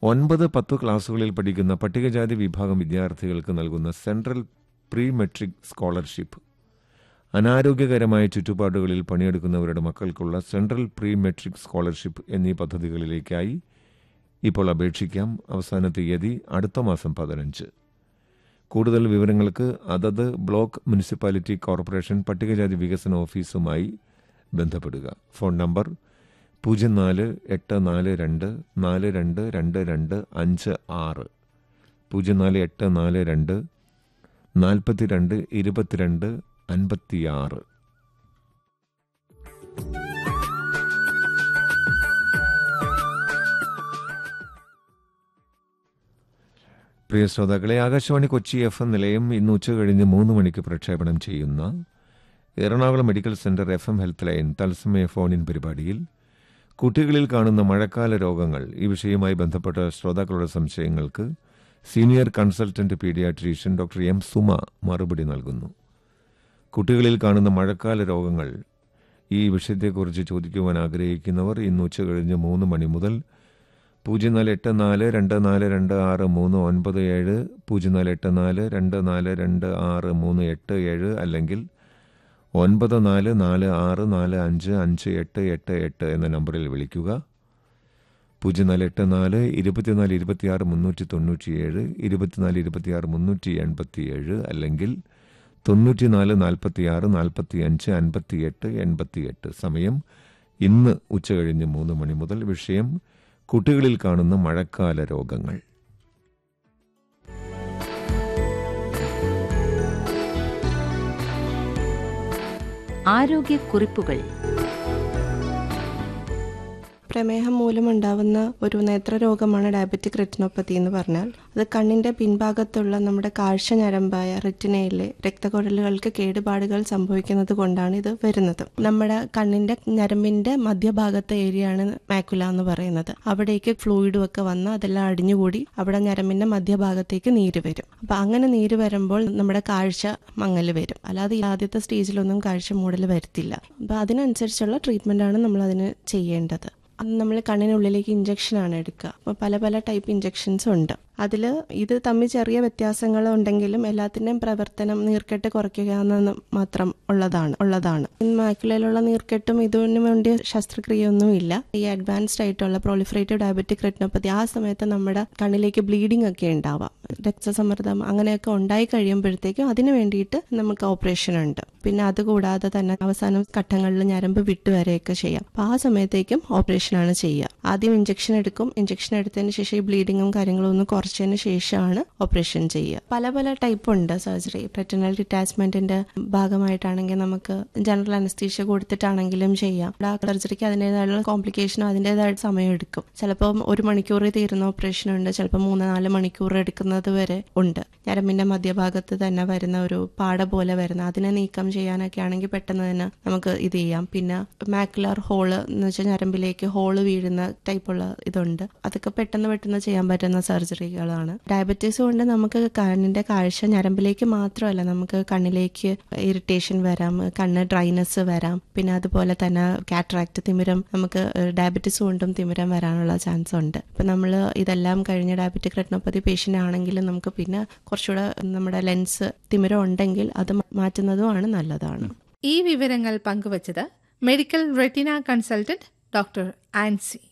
ഒൻപത് പത്ത് ക്ലാസുകളിൽ പഠിക്കുന്ന പട്ടികജാതി വിഭാഗം വിദ്യാർത്ഥികൾക്ക് നൽകുന്ന സെൻട്രൽ പ്രീ മെട്രിക് സ്കോളർഷിപ്പ് അനാരോഗ്യകരമായ ചുറ്റുപാടുകളിൽ പണിയെടുക്കുന്നവരുടെ മക്കൾക്കുള്ള സെൻട്രൽ പ്രീ മെട്രിക് സ്കോളർഷിപ്പ് എന്നീ പദ്ധതികളിലേക്കായി ഇപ്പോൾ അപേക്ഷിക്കാം അവസാന തീയതി അടുത്ത മാസം പതിനഞ്ച് കൂടുതൽ വിവരങ്ങൾക്ക് അതത് ബ്ലോക്ക് മുനിസിപ്പാലിറ്റി കോർപ്പറേഷൻ പട്ടികജാതി വികസന ഓഫീസുമായി ബന്ധപ്പെടുക ഫോൺ നമ്പർ പൂജ്യം നാല് എട്ട് നാല് രണ്ട് നാല് രണ്ട് രണ്ട് രണ്ട് അഞ്ച് ആറ് പൂജ്യം നാല് എട്ട് നാല് രണ്ട് നാൽപ്പത്തിരണ്ട് ഇരുപത്തിരണ്ട് അൻപത്തിയാറ് പ്രിയ ശ്രോതാക്കളെ ആകാശവാണി കൊച്ചി എഫ് എം നിലയം ഇന്ന് ഉച്ച കഴിഞ്ഞ് മൂന്ന് മണിക്ക് പ്രക്ഷേപണം ചെയ്യുന്ന Ernakulam medical centre F M health line തത്സമയ ഫോണിൻ പരിപാടിയിൽ കുട്ടികളിൽ കാണുന്ന മഴക്കാല രോഗങ്ങൾ ഈ വിഷയവുമായി ബന്ധപ്പെട്ട ശ്രോതാക്കളുടെ സംശയങ്ങൾക്ക് senior consultant paediatrician doctor M Suma മറുപടി നൽകുന്നു കുട്ടികളിൽ കാണുന്ന മഴക്കാല രോഗങ്ങൾ ഈ വിഷയത്തെക്കുറിച്ച് ചോദിക്കുവാൻ ആഗ്രഹിക്കുന്നവർ ഇന്ന് ഉച്ച കഴിഞ്ഞ് മൂന്ന് മണി മുതൽ പൂജ്യം നാല് എട്ട് നാല് രണ്ട് നാല് രണ്ട് ആറ് മൂന്ന് ഒൻപത് ഏഴ് പൂജ്യം നാല് എട്ട് നാല് രണ്ട് നാല് രണ്ട് ആറ് മൂന്ന് എട്ട് ഏഴ് അല്ലെങ്കിൽ ഒൻപത് നാല് നാല് ആറ് നാല് അഞ്ച് അഞ്ച് എട്ട് എട്ട് എട്ട് എന്ന നമ്പറിൽ വിളിക്കുക പൂജ്യം നാല് എട്ട് നാല് ഇരുപത്തിനാല് ഇരുപത്തിയാറ് മുന്നൂറ്റി തൊണ്ണൂറ്റിയേഴ് ഇരുപത്തിനാല് ഇരുപത്തിയാറ് മുന്നൂറ്റി എൺപത്തിയേഴ് അല്ലെങ്കിൽ തൊണ്ണൂറ്റിനാല് നാൽപ്പത്തിയാറ് നാൽപ്പത്തി അഞ്ച് അൻപത്തിയെട്ട് എൺപത്തിയെട്ട് സമയം ഇന്ന് ഉച്ചകഴിഞ്ഞ് മൂന്ന് മണി മുതൽ വിഷയം കുട്ടികളിൽ കാണുന്ന മഴക്കാല രോഗങ്ങൾ ആരോഗ്യക്കുറിപ്പുകൾ പ്രമേഹം മൂലമുണ്ടാവുന്ന ഒരു നേത്രരോഗമാണ് ഡയബറ്റിക് റെറ്റിനോപ്പതി എന്ന് പറഞ്ഞാൽ അത് കണ്ണിന്റെ പിൻഭാഗത്തുള്ള നമ്മുടെ കാഴ്ച ഞരമ്പായ റെറ്റിനയിലെ രക്തക്കുഴലുകൾക്ക് കേടുപാടുകൾ സംഭവിക്കുന്നത് കൊണ്ടാണ് ഇത് വരുന്നത് നമ്മുടെ കണ്ണിന്റെ ഞരമ്പിന്റെ മധ്യഭാഗത്തെ ഏരിയയാണ് മാക്കുല എന്ന് പറയുന്നത് അവിടേക്ക് ഫ്ലൂയിഡും ഒക്കെ വന്ന് അതെല്ലാം അടിഞ്ഞുകൂടി അവിടെ ഞരമ്പിന്റെ മധ്യഭാഗത്തേക്ക് നീര് വരും അപ്പൊ അങ്ങനെ നീര് വരുമ്പോൾ നമ്മുടെ കാഴ്ച മങ്ങല് വരും അല്ലാതെ ഈ ആദ്യത്തെ സ്റ്റേജിലൊന്നും കാഴ്ച മൂടൽ വരത്തില്ല അപ്പൊ അതിനനുസരിച്ചുള്ള ട്രീറ്റ്മെന്റ് ആണ് നമ്മൾ അതിന് ചെയ്യേണ്ടത് അത് നമ്മൾ കണ്ണിനുള്ളിലേക്ക് ഇഞ്ചക്ഷനാണ് എടുക്കുക അപ്പോൾ പല പല ടൈപ്പ് ഇഞ്ചക്ഷൻസ് ഉണ്ട് അതിൽ ഇത് തമ്മിൽ ചെറിയ വ്യത്യാസങ്ങൾ ഉണ്ടെങ്കിലും എല്ലാത്തിൻ്റെയും പ്രവർത്തനം നീർക്കെട്ട് കുറയ്ക്കുക എന്ന് മാത്രം ഉള്ളതാണ് ഉള്ളതാണ് മാക്കുലയിലുള്ള നീർക്കെട്ടും ഇതിനു വേണ്ടി ശസ്ത്രക്രിയയൊന്നും ഇല്ല ഈ അഡ്വാൻസ്ഡ് ആയിട്ടുള്ള പ്രോളിഫറേറ്റീവ് ഡയബറ്റിക് റെറ്റിനോപ്പതി ആ സമയത്ത് നമ്മുടെ കണ്ണിലേക്ക് ബ്ലീഡിംഗ് ഒക്കെ ഉണ്ടാവാം രക്തസമ്മർദ്ദം അങ്ങനെയൊക്കെ ഉണ്ടായി കഴിയുമ്പോഴത്തേക്കും അതിന് വേണ്ടിയിട്ട് നമുക്ക് ഓപ്പറേഷൻ ഉണ്ട് പിന്നെ അതുകൂടാതെ തന്നെ അവസാനം ഘട്ടങ്ങളിൽ ഞരമ്പ് വിട്ടുവരെയൊക്കെ ചെയ്യാം അപ്പോൾ ആ സമയത്തേക്കും ഓപ്പറേഷനാണ് ചെയ്യുക ആദ്യം ഇഞ്ചക്ഷൻ എടുക്കും ഇഞ്ചക്ഷൻ എടുത്തതിന് ശേഷം ഈ ബ്ലീഡിങ്ങും കാര്യങ്ങളും ഒന്ന് കുറച്ചതിന് ശേഷമാണ് ഓപ്പറേഷൻ ചെയ്യുക പല പല ടൈപ്പ് ഉണ്ട് സർജറി റെറ്റിനൽ ഡിറ്റാച്ച്മെന്റിന്റെ ഭാഗമായിട്ടാണെങ്കിൽ നമുക്ക് ജനറൽ അനസ്തീഷ്യ കൊടുത്തിട്ടാണെങ്കിലും ചെയ്യാം ആ സർജറിക്ക് അതിൻ്റെതായുള്ള കോംപ്ലിക്കേഷനും അതിൻ്റെതായിട്ട് സമയം എടുക്കും ചിലപ്പോൾ ഒരു മണിക്കൂർ തീരുന്ന ഓപ്പറേഷൻ ഉണ്ട് ചിലപ്പോൾ മൂന്ന് നാല് മണിക്കൂർ എടുക്കുന്നത് വരെ ഉണ്ട് ഞരമ്പിന്റെ മധ്യഭാഗത്ത് തന്നെ വരുന്ന ഒരു പാട പോലെ വരുന്ന അതിനെ നീക്കം ചെയ്യാനൊക്കെ ആണെങ്കിൽ പെട്ടെന്ന് തന്നെ നമുക്ക് ഇത് ചെയ്യാം പിന്നെ മാക്കുലർ ഹോള് എന്ന് വെച്ചാൽ ഞരമ്പിലേക്ക് ഹോള് വീഴുന്ന ടൈപ്പുള്ള ഇതുണ്ട് അതൊക്കെ പെട്ടെന്ന് പെട്ടെന്ന് ചെയ്യാൻ പറ്റുന്ന സർജറികളാണ് ഡയബറ്റീസ് കൊണ്ട് നമുക്ക് കണ്ണിന്റെ കാഴ്ച ഞരമ്പിലേക്ക് മാത്രമല്ല നമുക്ക് കണ്ണിലേക്ക് ഇറിറ്റേഷൻ വരാം കണ്ണ് ഡ്രൈനെസ് വരാം പിന്നെ അതുപോലെ തന്നെ കാറ്ററാക്ട് തിമിരം നമുക്ക് ഡയബറ്റീസ് കൊണ്ടും തിമിരം വരാനുള്ള ചാൻസ് ഉണ്ട് ഇപ്പം നമ്മൾ ഇതെല്ലാം കഴിഞ്ഞ് ഡയബറ്റിക് റെറ്റിനോപ്പതി പേഷ്യൻ്റ് ആണെങ്കിലും നമുക്ക് പിന്നെ കുറച്ചുകൂടെ നമ്മുടെ ലെൻസ് തിമിരം ഉണ്ടെങ്കിൽ അത് മാറ്റുന്നതുമാണ് നല്ലതാണ് ഈ വിവരങ്ങൾ പങ്കുവച്ചത് medical retina consultant doctor Ancy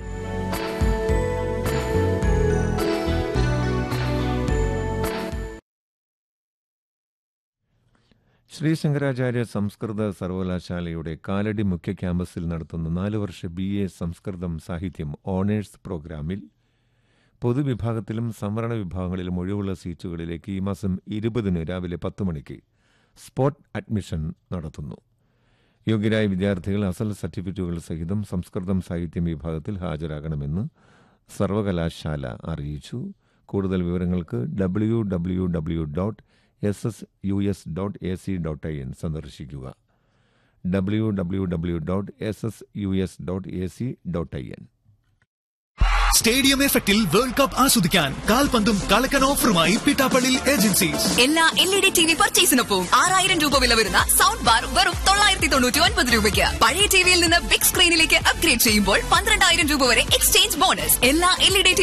Shri Shankaracharya സംസ്കൃത സർവകലാശാലയുടെ കാലടി മുഖ്യ ക്യാമ്പസിൽ നടത്തുന്ന നാല് വർഷ ബി എ സംസ്കൃതം സാഹിത്യം ഓണേഴ്സ് പ്രോഗ്രാമിൽ പൊതുവിഭാഗത്തിലും സംവരണ വിഭാഗങ്ങളിലും ഒഴിവുള്ള സീറ്റുകളിലേക്ക് ഈ മാസം ഇരുപതിന് രാവിലെ പത്ത് മണിക്ക് സ്പോട്ട് അഡ്മിഷൻ നടത്തുന്നു യോഗ്യരായ വിദ്യാർത്ഥികൾ അസൽ സർട്ടിഫിക്കറ്റുകൾ സഹിതം സംസ്കൃതം സാഹിത്യം വിഭാഗത്തിൽ ഹാജരാകണമെന്ന് സർവകലാശാല അറിയിച്ചു കൂടുതൽ വിവരങ്ങൾക്ക് W W W dot S S U S dot A C dot I N സന്ദർശിക്കുക W W W dot S S U S dot A C dot I N stadium എഫക്റ്റിൽ വേൾഡ് കപ്പ് ആസ്വദിക്കാൻ കാൽപന്തും കളക്കൻ ഓഫറുമായി Pittappilly agencies എല്ലാ L E D T V പർച്ചേസിനൊപ്പം ആറായിരം രൂപ വില വരുന്ന സൗണ്ട് ബാർ വെറും തൊള്ളായിരത്തി തൊണ്ണൂറ്റി ഒൻപത് രൂപയ്ക്ക് പഴയ ടിവിയിൽ നിന്ന് ബിഗ് സ്ക്രീനിലേക്ക് അപ്ഗ്രേഡ് ചെയ്യുമ്പോൾ പന്ത്രണ്ടായിരം രൂപ വരെ എക്സ്ചേഞ്ച് ബോണസ് എല്ലാ എൽ ഇ ഡി